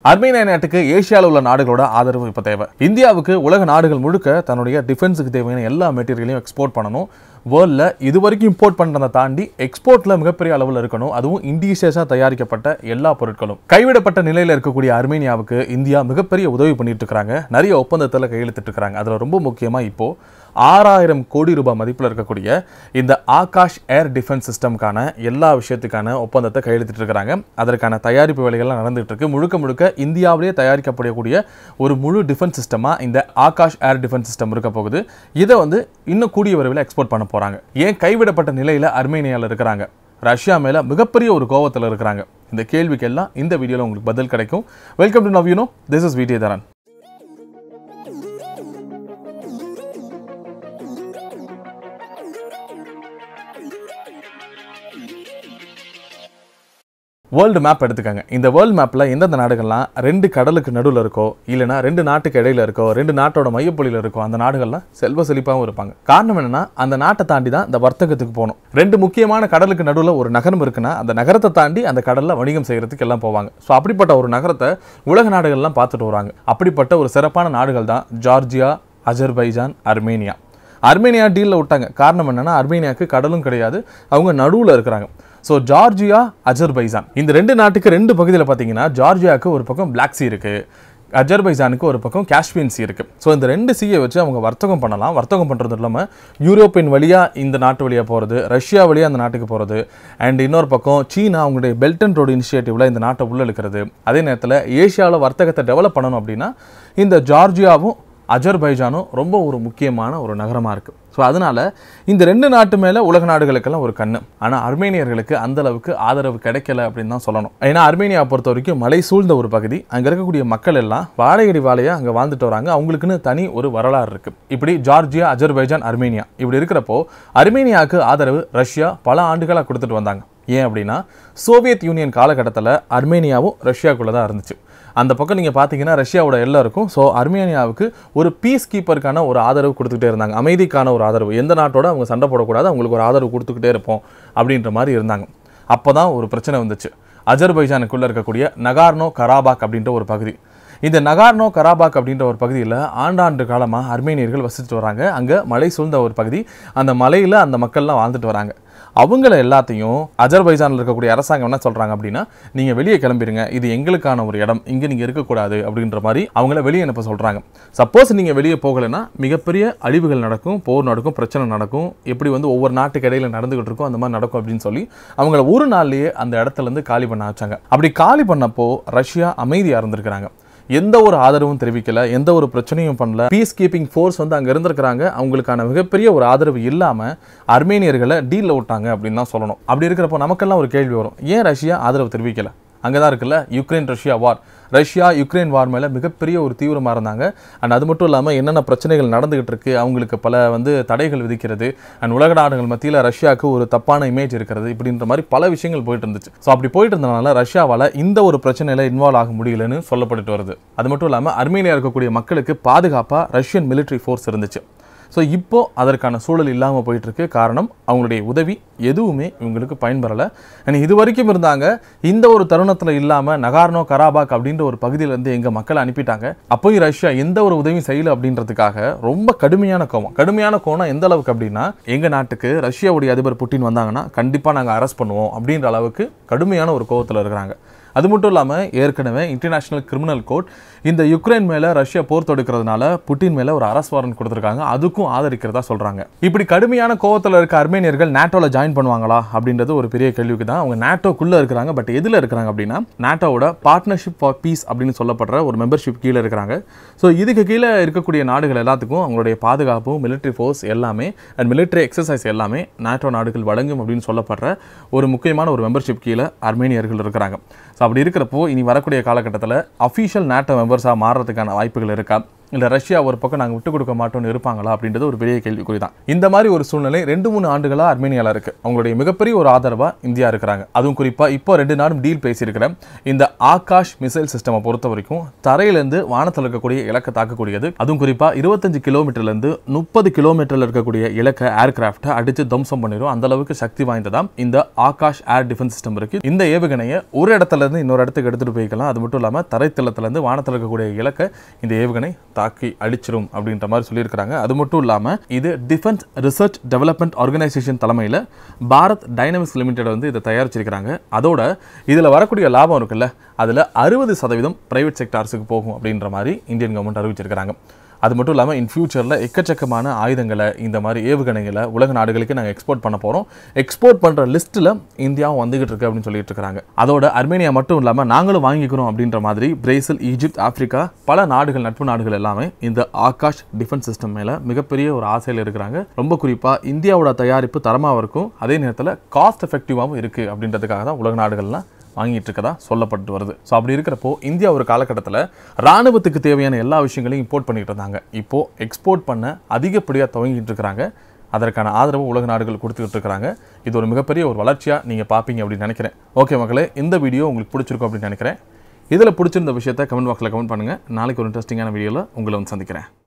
அர்மேனியா நாட்டுக்கு ஏசியாவில் உள்ள நாடுகளோட ஆதரவு இப்போ தேவை இந்தியாவுக்கு உலக நாடுகள் முழுக்க தன்னுடைய டிஃபென்ஸுக்கு தேவையான எல்லா மெட்டீரியலையும் எக்ஸ்போர்ட் பண்ணணும் வேர்ல்டில் இது வரைக்கும் இம்போர்ட் பண்ணுறதை தாண்டி எக்ஸ்போர்ட்டில் மிகப்பெரிய அளவில் இருக்கணும் அதுவும் இண்டியஸாக தயாரிக்கப்பட்ட எல்லா பொருட்களும் கைவிடப்பட்ட நிலையில் இருக்கக்கூடிய அர்மேனியாவுக்கு இந்தியா மிகப்பெரிய உதவி பண்ணிட்டு இருக்காங்க நிறைய ஒப்பந்தத்தில் கையெழுத்திட்டு இருக்காங்க அதில் ரொம்ப முக்கியமாக இப்போ ஆறாயிரம் கோடி ரூபாய் மதிப்பில் இருக்கக்கூடிய இந்த ஆகாஷ் ஏர் டிஃபென்ஸ் சிஸ்டம்கான எல்லா விஷயத்துக்கான ஒப்பந்தத்தை கையெழுத்திட்டு இருக்காங்க அதற்கான தயாரிப்பு வேலைகள்லாம் நடந்துட்டு இருக்கு முழுக்க முழுக்க இந்தியாவிலேயே தயாரிக்கப்படக்கூடிய ஒரு முழு டிஃபென்ஸ் சிஸ்டமாக இந்த ஆகாஷ் ஏர் டிஃபென்ஸ் சிஸ்டம் இருக்க போகுது இதை வந்து இன்னும் கூடிய விரைவில் எக்ஸ்போர்ட் பண்ண போறாங்க ஏன் கைவிடப்பட்ட நிலையில் அர்மேனியாவில் இருக்கிறாங்க ரஷ்யா மேல மிகப்பெரிய ஒரு கோவத்தில் இருக்கிறாங்க இந்த கேள்விக்கெல்லாம் இந்த வீடியோவில் உங்களுக்கு பதில் கிடைக்கும் welcome to now you know this is Vidiya Tharan world map எடுத்துக்கங்க இந்த வேர்ல்டு மேப்பில் எந்தெந்த நாடுகள்லாம் ரெண்டு கடலுக்கு நடுவில் இருக்கோ இல்லைனா ரெண்டு நாட்டுக்கு இடையில இருக்கோ ரெண்டு நாட்டோட மையப்புள்ளியில் இருக்கோ அந்த நாடுகள்லாம் செல்வ செழிப்பாகவும் இருப்பாங்க காரணம் என்னன்னா அந்த நாட்டை தாண்டி தான் இந்த வர்த்தகத்துக்கு போகணும் ரெண்டு முக்கியமான கடலுக்கு நடுவில் ஒரு நகரம் இருக்குன்னா அந்த நகரத்தை தாண்டி அந்த கடலில் வணிகம் செய்கிறதுக்கு எல்லாம் போவாங்க ஸோ அப்படிப்பட்ட ஒரு நகரத்தை உலக நாடுகள்லாம் பார்த்துட்டு வராங்க அப்படிப்பட்ட ஒரு சிறப்பான நாடுகள் தான் ஜார்ஜியா அஜர்பைஜான் அர்மேனியா அர்மேனியா டீலில் விட்டாங்க காரணம் என்னன்னா அர்மேனியாவுக்கு கடலும் கிடையாது அவங்க நடுவில் இருக்கிறாங்க ஸோ ஜார்ஜியா அஜர்பைஜான் இந்த ரெண்டு நாட்டுக்கு ரெண்டு பகுதியில் பார்த்தீங்கன்னா ஜார்ஜியாவுக்கு ஒரு பக்கம் பிளாக் சி இருக்கு அஜர்பைஜானுக்கு ஒரு பக்கம் காஷ்மீர் சி இருக்கு ஸோ இந்த ரெண்டு சீயை வச்சு அவங்க வர்த்தகம் பண்ணலாம் வர்த்தகம் பண்ணுறது இல்லாமல் யூரோப்பியன் வழியாக இந்த நாட்டு வழியாக போகிறது ரஷ்யா வழியாக அந்த நாட்டுக்கு போகிறது அண்ட் இன்னொரு பக்கம் சீனா அவங்களுடைய பெல்ட் அண்ட் ரோடு இனிஷியேட்டிவில் இந்த நாட்டை உள்ள இழுக்கிறது அதே நேரத்தில் ஏஷியாவில் வர்த்தகத்தை டெவலப் பண்ணணும் அப்படின்னா இந்த ஜார்ஜியாவும் அஜர்பைஜானும் ரொம்ப ஒரு முக்கியமான ஒரு நகரமாக இருக்குது ஸோ அதனால் இந்த ரெண்டு நாட்டு மேலே உலக நாடுகளுக்கெல்லாம் ஒரு கண்ணு ஆனால் அர்மேனியர்களுக்கு அந்த அளவுக்கு ஆதரவு கிடைக்கல அப்படின்னு தான் சொல்லணும் ஏன்னா அர்மேனியா பொறுத்த வரைக்கும் மலை சூழ்ந்த ஒரு பகுதி அங்கே இருக்கக்கூடிய மக்கள் எல்லாம் வாழையடி வாழையாக அங்கே வாழ்ந்துட்டு வராங்க அவங்களுக்குன்னு தனி ஒரு வரலாறு இருக்குது இப்படி ஜார்ஜியா அஜர்பைஜான் அர்மேனியா இப்படி இருக்கிறப்போ அர்மேனியாவுக்கு ஆதரவு ரஷ்யா பல ஆண்டுகளாக கொடுத்துட்டு வந்தாங்க ஏன் அப்படின்னா சோவியத் யூனியன் காலகட்டத்தில் அர்மேனியாவும் ரஷ்யாக்குள்ளே தான் இருந்துச்சு அந்த பக்கம் நீங்கள் பார்த்தீங்கன்னா ரஷ்யாவோட எல்லாம் இருக்கும் ஸோ அர்மேனியாவுக்கு ஒரு பீஸ் கீப்பருக்கான ஒரு ஆதரவு கொடுத்துக்கிட்டே இருந்தாங்க அமைதிக்கான ஒரு ஆதரவு எந்த நாட்டோட அவங்க சண்டை போடக்கூடாது அவங்களுக்கு ஒரு ஆதரவு கொடுத்துக்கிட்டே இருப்போம் அப்படின்ற மாதிரி இருந்தாங்க அப்போ தான் ஒரு பிரச்சனை வந்துச்சு அஜர்பைஜானுக்குள்ளே இருக்கக்கூடிய நகார்னோ கராபாக் அப்படின்ற ஒரு பகுதி இந்த நகார்னோ கராபாக் அப்படின்ற ஒரு பகுதியில் ஆண்டாண்டு காலமாக அர்மேனியர்கள் வசிச்சுட்டு வராங்க அங்கே மலை சூழ்ந்த ஒரு பகுதி அந்த மலையில் அந்த மக்கள்லாம் வாழ்ந்துட்டு வராங்க அவங்கள எல்லாத்தையும் அஜர்பைஜானில் இருக்கக்கூடிய அரசாங்கம் என்ன சொல்கிறாங்க அப்படின்னா நீங்கள் வெளியே கிளம்பிடுங்க இது எங்களுக்கான ஒரு இடம் இங்கே நீங்கள் இருக்கக்கூடாது அப்படின்ற மாதிரி அவங்கள வெளியே அனுப்ப சொல்கிறாங்க சப்போஸ் நீங்கள் வெளியே போகலைன்னா மிகப்பெரிய அழிவுகள் நடக்கும் போர் நடக்கும் பிரச்சனை நடக்கும் எப்படி வந்து ஒவ்வொரு நாட்டுக்கு இடையில நடந்துகிட்டு இருக்கோ அந்த மாதிரி நடக்கும் அப்படின்னு சொல்லி அவங்கள ஒரு நாள்லயே அந்த இடத்துல இருந்து காலி பண்ண வச்சாங்க அப்படி காலி பண்ணப்போ ரஷ்யா அமைதியாக இருந்திருக்கிறாங்க எந்த ஒரு ஆதரவும் தெரிவிக்கல எந்த ஒரு பிரச்சனையும் பண்ணல பீஸ் கீப்பிங் ஃபோர்ஸ் வந்து அங்கே இருந்திருக்கிறாங்க அவங்களுக்கான மிகப்பெரிய ஒரு ஆதரவு இல்லாமல் அர்மேனியர்களை டீலில் விட்டாங்க அப்படின்னு தான் சொல்லணும் அப்படி இருக்கிறப்போ நமக்கெல்லாம் ஒரு கேள்வி வரும் ஏன் ரஷ்யா ஆதரவு தெரிவிக்கல அங்கே தான் இருக்குல்ல Ukraine Russia war Russia Ukraine war மேலே மிகப்பெரிய ஒரு தீவிரமாக இருந்தாங்க அண்ட் அது மட்டும் இல்லாமல் என்னென்ன பிரச்சனைகள் நடந்துகிட்டு இருக்கு அவங்களுக்கு பல வந்து தடைகள் விதிக்கிறது அண்ட் உலக நாடுகள் மத்தியில் ரஷ்யாவுக்கு ஒரு தப்பான இமேஜ் இருக்கிறது இப்படின்ற மாதிரி பல விஷயங்கள் போயிட்டு இருந்துச்சு ஸோ அப்படி போயிட்டு இருந்தனால ரஷ்யாவால் இந்த ஒரு பிரச்சனையில் இன்வால்வ் ஆக முடியலன்னு சொல்லப்பட்டுட்டு வருது அது மட்டும் இல்லாமல் அர்மேனியா இருக்கக்கூடிய மக்களுக்கு பாதுகாப்பாக ரஷ்யன் மிலிட்ரி ஃபோர்ஸ் இருந்துச்சு ஸோ இப்போ அதற்கான சூழல் இல்லாமல் போயிட்டு இருக்கு காரணம் அவங்களுடைய உதவி எதுவுமே இவங்களுக்கு பயன்பெறலை அண்ட் இது வரைக்கும் இருந்தாங்க இந்த ஒரு தருணத்தில் இல்லாமல் நகார்னோ கராபாக் அப்படின்ற ஒரு பகுதியிலேருந்து எங்கள் மக்களை அனுப்பிட்டாங்க அப்போயும் ரஷ்யா எந்த ஒரு உதவியும் செய்யல அப்படின்றதுக்காக ரொம்ப கடுமையான கோவம் கடுமையான கோவம் எந்த அளவுக்கு அப்படின்னா எங்கள் நாட்டுக்கு ரஷ்யாவுடைய அதிபர் புட்டின் வந்தாங்கன்னா கண்டிப்பாக நாங்கள் அரெஸ்ட் பண்ணுவோம் அப்படின்ற அளவுக்கு கடுமையான ஒரு கோவத்தில் இருக்கிறாங்க அது மட்டும் இல்லாமல் ஏற்கனவே இன்டர்நேஷனல் கிரிமினல் கோர்ட் இந்த யுக்ரைன் மேலே ரஷ்யா போர் தொடுக்கிறதுனால புட்டின் மேலே ஒரு அரசு வாரண்ட் கொடுத்துருக்காங்க அதுக்கும் ஆதரிக்கிறதா சொல்கிறாங்க இப்படி கடுமையான கோவத்தில் இருக்க அர்மேனியர்கள் நேட்டோவில் ஜாயின் பண்ணுவாங்களா அப்படின்றது ஒரு பெரிய கேள்விக்கு தான் அவங்க நேட்டோக்குள்ளே இருக்கிறாங்க பட் எதில் இருக்கிறாங்க அப்படின்னா நேட்டோவோட பார்ட்னர்ஷிப் ஃபார் பீஸ் அப்படின்னு சொல்லப்படுற ஒரு மெம்பர்ஷிப் கீழே இருக்கிறாங்க ஸோ இதுக்கு கீழே இருக்கக்கூடிய நாடுகள் எல்லாத்துக்கும் அவங்களுடைய பாதுகாப்பும் மிலிட்ரி ஃபோர்ஸ் எல்லாமே அண்ட் மிலிட்ரி எக்ஸசைஸ் எல்லாமே நேட்டோ நாடுகள் வழங்கும் அப்படின்னு சொல்லப்படுற ஒரு முக்கியமான ஒரு மெம்பர்ஷிப் கீழே அர்மேனியர்கள் இருக்கிறாங்க ஸோ அப்படி இருக்கிறப்போ இனி வரக்கூடிய காலகட்டத்தில் அஃபீஷியல் நேட்டோ மெம்பர்ஸாக மாறுறதுக்கான வாய்ப்புகள் இருக்கா இல்லை ரஷ்யா ஒரு பக்கம் நாங்கள் விட்டு கொடுக்க மாட்டோம்னு இருப்பாங்களா அப்படின்றது ஒரு பெரிய கேள்விக்குறி தான் இந்த மாதிரி ஒரு சூழ்நிலை ரெண்டு மூணு ஆண்டுகளாக அர்மேனியாவில் இருக்கு அவங்களுடைய மிகப்பெரிய ஒரு ஆதரவாக இந்தியா இருக்கிறாங்க அதுவும் குறிப்பாக இப்போ ரெண்டு நாடும் டீல் பேசியிருக்கிற இந்த ஆகாஷ் மிசைல் சிஸ்டமை பொறுத்த வரைக்கும் தரையிலேருந்து வானத்தில் இருக்கக்கூடிய இலக்கை தாக்கக்கூடியது அதுவும் குறிப்பாக இருபத்தஞ்சு கிலோமீட்டர்லேருந்து முப்பது கிலோமீட்டரில் இருக்கக்கூடிய இலக்கை ஏர்கிராஃப்டை அடித்து தம்சம் பண்ணிடும் அந்த அளவுக்கு சக்தி வாய்ந்ததாம் இந்த ஆகாஷ் ஏர் டிஃபென்ஸ் சிஸ்டம் இருக்கு இந்த ஏவுகணையை ஒரு இடத்துல இருந்து இன்னொரு இடத்துக்கு எடுத்துட்டு போய்க்கலாம் அது மட்டும் இல்லாமல் தரைத்தளத்திலேருந்து வானத்தில் இருக்கக்கூடிய இலக்கை இந்த ஏவுகணை தாக்கி அழிச்சிரும் அப்படின்ற மாதிரி சொல்லியிருக்கிறாங்க அது மட்டும் இல்லாமல் இது டிஃபென்ஸ் ரிசர்ச் டெவலப்மெண்ட் ஆர்கனைசேஷன் தலைமையில் பாரத் டைனமிக்ஸ் லிமிடெட் வந்து இதை தயாரிச்சிருக்கிறாங்க அதோட இதில் வரக்கூடிய லாபம் இருக்குல்ல அதில் அறுபது சதவீதம் பிரைவேட் செக்டார்ஸுக்கு போகும் அப்படின்ற மாதிரி இந்தியன் கவர்மெண்ட் அறிவிச்சிருக்கிறாங்க அது மட்டும் இல்லாமல் இன் ஃபியூச்சரில் எக்கச்சக்கமான ஆயுதங்களை இந்த மாதிரி ஏவுகணைகளை உலக நாடுகளுக்கு நாங்கள் எக்ஸ்போர்ட் பண்ண போகிறோம் எக்ஸ்போர்ட் பண்ணுற லிஸ்ட்டில் இந்தியாவும் வந்துகிட்டு இருக்கு அப்படின்னு சொல்லிட்டு இருக்காங்க அதோட அர்மேனியா மட்டும் இல்லாமல் நாங்களும் வாங்கிக்கிறோம் அப்படின்ற மாதிரி பிரேசில் ஈஜிப்த் ஆப்பிரிக்கா பல நாடுகள் நட்பு நாடுகள் எல்லாமே இந்த ஆகாஷ் டிஃபென்ஸ் சிஸ்டம் மேலே மிகப்பெரிய ஒரு ஆசையில் இருக்கிறாங்க ரொம்ப குறிப்பாக இந்தியாவோட தயாரிப்பு தரமாக இருக்கும் அதே நேரத்தில் காஸ்ட் எஃபெக்டிவாகவும் இருக்குது அப்படின்றதுக்காக தான் உலக நாடுகள்லாம் வாங்கிட்டு இருக்கதா சொல்லப்பட்டு வருது ஸோ அப்படி இருக்கிறப்போ இந்தியா ஒரு காலகட்டத்தில் ராணுவத்துக்கு தேவையான எல்லா விஷயங்களையும் இம்போர்ட் பண்ணிட்டு இருந்தாங்க இப்போ எக்ஸ்போர்ட் பண்ண அதிகப்படியாக துவங்கிட்டு இருக்கிறாங்க அதற்கான ஆதரவு உலக நாடுகள் கொடுத்துக்கிட்டு இருக்கிறாங்க இது ஒரு மிகப்பெரிய ஒரு வளர்ச்சியாக நீங்கள் பார்ப்பீங்க அப்படின்னு நினைக்கிறேன் ஓகே மக்களே இந்த வீடியோ உங்களுக்கு பிடிச்சிருக்கும் அப்படின்னு நினைக்கிறேன் இதில் பிடிச்சிருந்த விஷயத்தை கமெண்ட் பாக்ஸில் கமெண்ட் பண்ணுங்கள் நாளைக்கு ஒரு இன்ட்ரெஸ்டிங்கான வீடியோவில் உங்களை வந்து சந்திக்கிறேன்